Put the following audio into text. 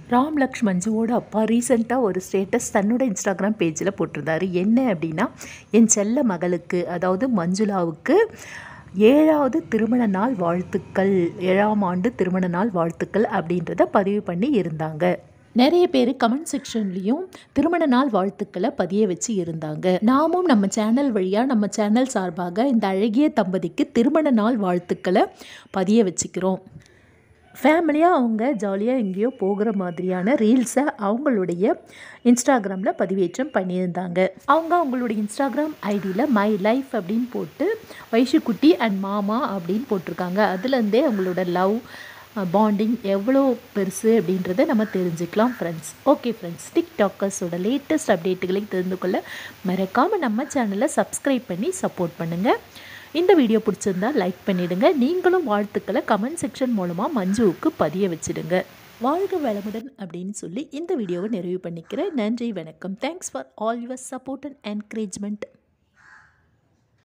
ராம் லக்ஷ் மஞ்சுவோட அப்பா ரீசெண்டாக ஒரு ஸ்டேட்டஸ் தன்னோட இன்ஸ்டாகிராம் பேஜில் போட்டிருந்தாரு என்ன அப்படின்னா என் செல்ல மகளுக்கு அதாவது மஞ்சுளாவுக்கு ஏழாவது திருமண நாள் வாழ்த்துக்கள் ஏழாம் ஆண்டு திருமண நாள் வாழ்த்துக்கள் அப்படின்றத பதிவு பண்ணி இருந்தாங்க நிறைய பேர் கமெண்ட் செக்ஷன்லேயும் திருமண நாள் வாழ்த்துக்களை பதிய வச்சு இருந்தாங்க நாமும் நம்ம சேனல் வழியாக நம்ம சேனல் சார்பாக இந்த அழகிய தம்பதிக்கு திருமண நாள் வாழ்த்துக்களை பதிய வச்சுக்கிறோம் ஃபேமிலியாக அவங்க ஜாலியாக எங்கேயோ போகிற மாதிரியான ரீல்ஸை அவங்களுடைய இன்ஸ்டாகிராமில் பதிவேற்றம் பண்ணியிருந்தாங்க அவங்க அவங்களுடைய இன்ஸ்டாகிராம் ஐடியில் மை லைஃப் அப்படின்னு போட்டு வைஷுக்குட்டி அண்ட் மாமா அப்படின்னு போட்டிருக்காங்க அதுலேருந்தே அவங்களோட லவ் பாண்டிங் எவ்வளோ பெருசு அப்படின்றத நம்ம தெரிஞ்சுக்கலாம் ஃப்ரெண்ட்ஸ் ஓகே ஃப்ரெண்ட்ஸ் டிக்டாக்கர்ஸோட லேட்டஸ்ட் அப்டேட்டுகளை தெரிந்து கொள்ள மறக்காமல் நம்ம சேனலை சப்ஸ்கிரைப் பண்ணி சப்போர்ட் பண்ணுங்கள் இந்த வீடியோ பிடிச்சிருந்தா லைக் பண்ணிடுங்க நீங்களும் வாழ்த்துக்களை கமெண்ட் செக்ஷன் மூலமாக மஞ்சுவுக்கு பதிய வச்சிடுங்க வாழ்க வளமுடன் அப்படின்னு சொல்லி இந்த வீடியோவை நிறைவு பண்ணிக்கிறேன் நன்றி வணக்கம் thanks for all your support and encouragement